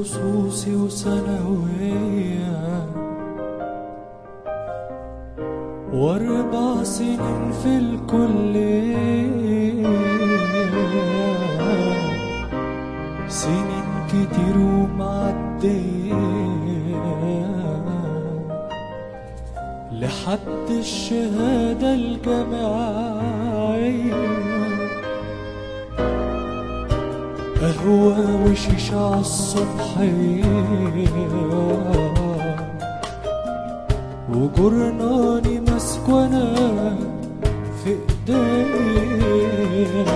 خصوصي وثانوية واربع سنين في الكلية سنين كتير ومعدية لحد الشهادة الجامعية قهوة وشيشة عالصبحية وجرناني ماسك وانا في ايديا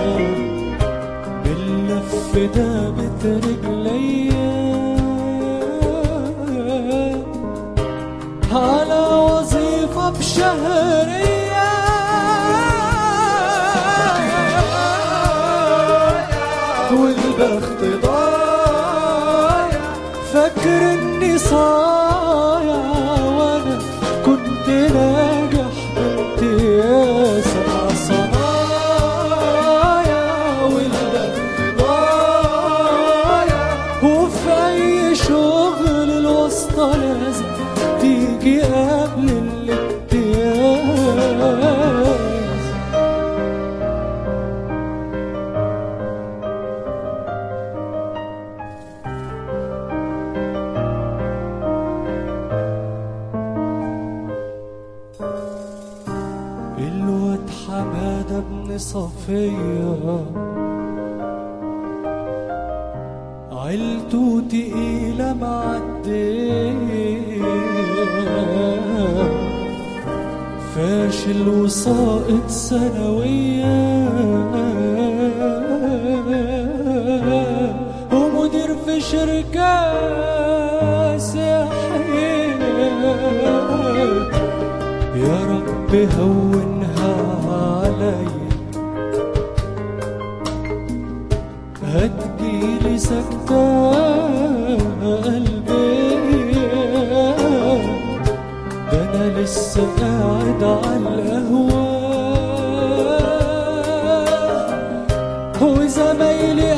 باللف دابت رجليا على وظيفة بشهرية والبخت ضايع فاكر اني صايع وانا كنت ناجح بامتياز مع صنايع والبخت ضايع وفي اي شغل الواسطة لازم تيجي قبل الامتياز الواد حمادة ابن صفية عيلته تقيلة معدية فاشل وساقط ثانوية ومدير في شركة سياحية يا رب هونها عليا هتجيلي سكتة قلبية ده أنا لسه قاعد على القهوة وزمايلي